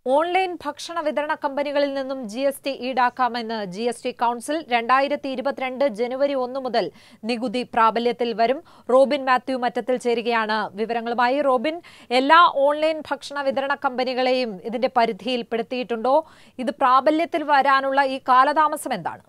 online ഭക്ഷണ വിതരണ കമ്പനികളിൽ നിന്നും ജി എസ് ടി ഈടാക്കാമെന്ന് ജി എസ് ടി കൌൺസിൽ രണ്ടായിരത്തി ഇരുപത്തിരണ്ട് ജനുവരി ഒന്ന് മുതൽ നികുതി പ്രാബല്യത്തിൽ വരും റോബിൻ മാത്യു മറ്റത്തിൽ ചേരുകയാണ് വിവരങ്ങളുമായി റോബിൻ എല്ലാ ഓൺലൈൻ ഭക്ഷണ വിതരണ കമ്പനികളെയും ഇതിന്റെ പരിധിയിൽപ്പെടുത്തിയിട്ടുണ്ടോ ഇത് പ്രാബല്യത്തിൽ വരാനുള്ള ഈ കാലതാമസം എന്താണ്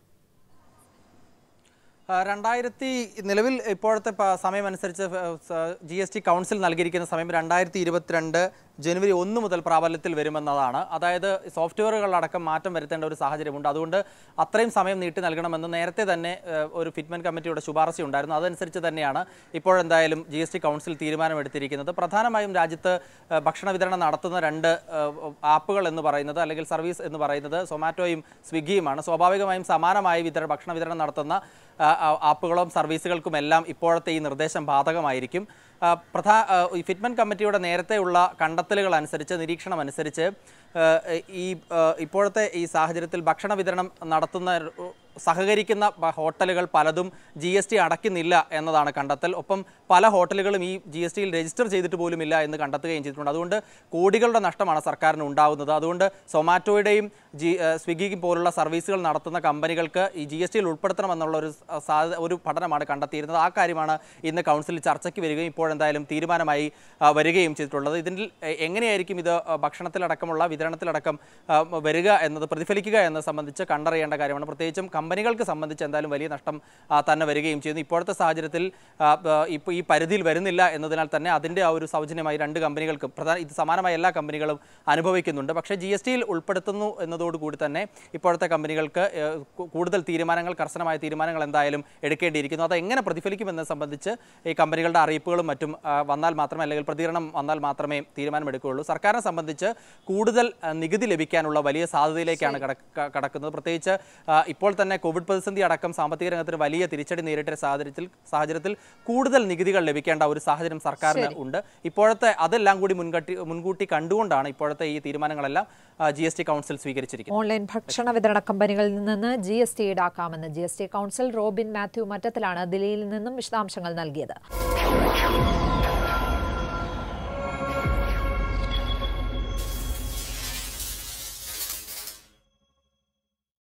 ആ, രണ്ടായിരത്തി നിലവിൽ ഇപ്പോഴത്തെ പ- സമയമനുസരിച്ച് ജി എസ് ടി കൗൺസിൽ നൽകിയിരിക്കുന്ന സമയം രണ്ടായിരത്തി ഇരുപത്തിരണ്ട് ജനുവരി ഒന്ന് മുതൽ പ്രാബല്യത്തിൽ വരുമെന്നതാണ് അതായത് സോഫ്റ്റ്വെയറുകളടക്കം മാറ്റം വരുത്തേണ്ട ഒരു സാഹചര്യമുണ്ട് അതുകൊണ്ട് അത്രയും സമയം നീട്ടി നൽകണമെന്ന് നേരത്തെ തന്നെ ഏഹ്, ഒരു ഫിറ്റ്മെന്റ് കമ്മിറ്റിയുടെ ശുപാർശ ഉണ്ടായിരുന്നു അതനുസരിച്ച് തന്നെയാണ് ഇപ്പോഴെന്തായാലും ജി എസ് ടി കൗൺസിൽ തീരുമാനമെടുത്തിരിക്കുന്നത് പ്രധാനമായും രാജ്യത്ത് ഏഹ്, ഭക്ഷണ വിതരണം നടത്തുന്ന രണ്ട് ഏഹ്, ആപ്പുകൾ എന്ന് പറയുന്നത് അല്ലെങ്കിൽ സർവീസ് എന്ന് പറയുന്നത് സൊമാറ്റോയും സ്വിഗ്ഗിയുമാണ് സ്വാഭാവികമായും സമാനമായി വിതരണ ഭക്ഷണ വിതരണം നടത്തുന്ന ആ, ആ, ആപ്പുകളും സർവീസുകൾക്കും എല്ലാം ഇപ്പോഴത്തെ ഈ നിർദ്ദേശം ബാധകമായിരിക്കും ആ, പ്രധാ ആ, ഈ ഫിറ്റ്മെന്റ് കമ്മിറ്റിയുടെ നേരത്തെയുള്ള കണ്ടെത്തലുകൾ അനുസരിച്ച് നിരീക്ഷണം അനുസരിച്ച് ആ, ഈ ആ, ഇപ്പോഴത്തെ ഈ സാഹചര്യത്തിൽ ഭക്ഷണ വിതരണം നടത്തുന്ന ഒരു- സഹകരിക്കുന്ന ബ- ഹോട്ടലുകൾ പലതും ജി എസ് ടി അടയ്ക്കുന്നില്ല എന്നതാണ് കണ്ടെത്തൽ ഒപ്പം പല ഹോട്ടലുകളും ഈ ജി എസ് ടിയിൽ രജിസ്റ്റർ ചെയ്തിട്ട് പോലുമില്ല എന്ന് കണ്ടെത്തുകയും ചെയ്തിട്ടുണ്ട് അതുകൊണ്ട് കോടികളുടെ നഷ്ടമാണ് സർക്കാരിന് ഉണ്ടാകുന്നത് അതുകൊണ്ട് സൊമാറ്റോയുടെയും ജി ആ, സ്വിഗ്ഗി പോലുള്ള സർവീസുകൾ നടത്തുന്ന കമ്പനികൾക്ക് ഈ ജി എസ് ടിയിൽ ഉൾപ്പെടുത്തണമെന്നുള്ള ഒരു സ- സാധ്യത ഒരു പഠനമാണ് കണ്ടെത്തിയിരുന്നത് ആ കാര്യമാണ് ഇന്ന് കൗൺസിലിൽ ചർച്ചയ്ക്ക് വരികയും ഇപ്പോഴെന്തായാലും തീരുമാനമായി ആ, വരികയും ചെയ്തിട്ടുള്ളത് ഇതിൽ എ- എങ്ങനെയായിരിക്കും ഇത് ആ, ഭക്ഷണത്തിലടക്കമുള്ള വിതരണത്തിലടക്കം ആ, വരിക എന്നത് പ്രതിഫലിക്കുക എന്നത് സംബന്ധിച്ച് കണ്ടറിയേണ്ട കാര്യമാണ് പ്രത്യേകിച്ചും കമ്പനികൾക്ക് സംബന്ധിച്ച് എന്തായാലും വലിയ നഷ്ടം ആ, തന്നെ വരികയും ചെയ്യുന്നു ഇപ്പോഴത്തെ സാഹചര്യത്തിൽ ഇപ്പോൾ ഈ പരിധിയിൽ വരുന്നില്ല എന്നതിനാൽ തന്നെ അതിൻ്റെ ആ ഒരു സൗജന്യമായി രണ്ട് കമ്പനികൾക്കും പ്രധാന ഇത് സമാനമായ എല്ലാ കമ്പനികളും അനുഭവിക്കുന്നുണ്ട് പക്ഷേ ജി എസ് ടിയിൽ ഉൾപ്പെടുത്തുന്നു എന്നതോടുകൂടി തന്നെ ഇപ്പോഴത്തെ കമ്പനികൾക്ക് ഏഹ്, കു- കൂടുതൽ തീരുമാനങ്ങൾ കർശനമായ തീരുമാനങ്ങൾ എന്തായാലും എടുക്കേണ്ടിയിരിക്കുന്നു അത് എങ്ങനെ പ്രതിഫലിക്കുമെന്നത് സംബന്ധിച്ച് ഈ കമ്പനികളുടെ അറിയിപ്പുകളും മറ്റും ആ, വന്നാൽ മാത്രമേ അല്ലെങ്കിൽ പ്രതികരണം വന്നാൽ മാത്രമേ തീരുമാനമെടുക്കുകയുള്ളൂ സർക്കാരിനെ സംബന്ധിച്ച് കൂടുതൽ ആ, നികുതി ലഭിക്കാനുള്ള വലിയ സാധ്യതയിലേക്കാണ് കടക്ക- കടക്കുന്നത് പ്രത്യേകിച്ച് ആ, ഇപ്പോൾ തന്നെ കോവിഡ് പ്രതിസന്ധി അടക്കം സാമ്പത്തിക രംഗത്തിന് വലിയ തിരിച്ചടി നേരിട്ട സാഹചര്യത്തിൽ സാഹചര്യത്തിൽ കൂടുതൽ നികുതികൾ ലഭിക്കേണ്ട ഒരു സാഹചര്യം സർക്കാരിന് ഉണ്ട് ഇപ്പോഴത്തെ അതെല്ലാം കൂടി മുൻകട്ടി മുൻകൂട്ടി കണ്ടുകൊണ്ടാണ് ഇപ്പോഴത്തെ ഈ തീരുമാനങ്ങളെല്ലാം ജി എസ് ടി കൗൺസിൽ സ്വീകരിച്ചിരിക്കുന്നത് ഓൺലൈൻ ഭക്ഷണ വിതരണ കമ്പനികളിൽ നിന്ന് ജി എസ് ടി ഈടാക്കാമെന്ന് G S T council Robin Mathew മറ്റത്തിലാണ് ദില്ലിയിൽ നിന്നും വിശദാംശങ്ങൾ നൽകിയത്